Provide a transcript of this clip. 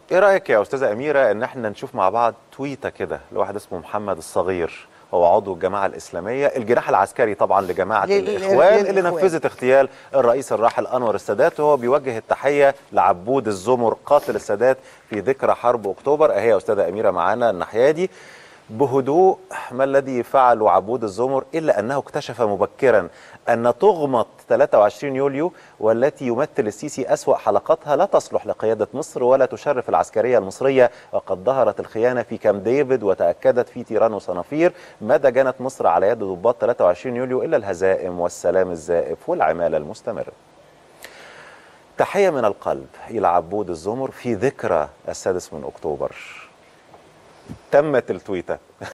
ايه رايك يا استاذه اميره ان احنا نشوف مع بعض تويته كده لواحد اسمه محمد الصغير هو عضو الجماعه الاسلاميه الجناح العسكري طبعا لجماعه لل- الاخوان اللي للإخوان. نفذت اغتيال الرئيس الراحل انور السادات وهو بيوجه التحيه لعبود الزمر قاتل السادات في ذكرى حرب اكتوبر اهي يا استاذه اميره معانا الناحيه دي بهدوء ما الذي فعله عبود الزمر الا انه اكتشف مبكرا ان طغمه 23 يوليو والتي يمثل السيسي اسوا حلقاتها لا تصلح لقياده مصر ولا تشرف العسكريه المصريه وقد ظهرت الخيانه في كامب ديفيد وتاكدت في تيران وصنافير مدى جنت مصر على يد ضباط 23 يوليو الا الهزائم والسلام الزائف والعماله المستمره. تحيه من القلب الى عبود الزمر في ذكرى السادس من اكتوبر. تمت التويته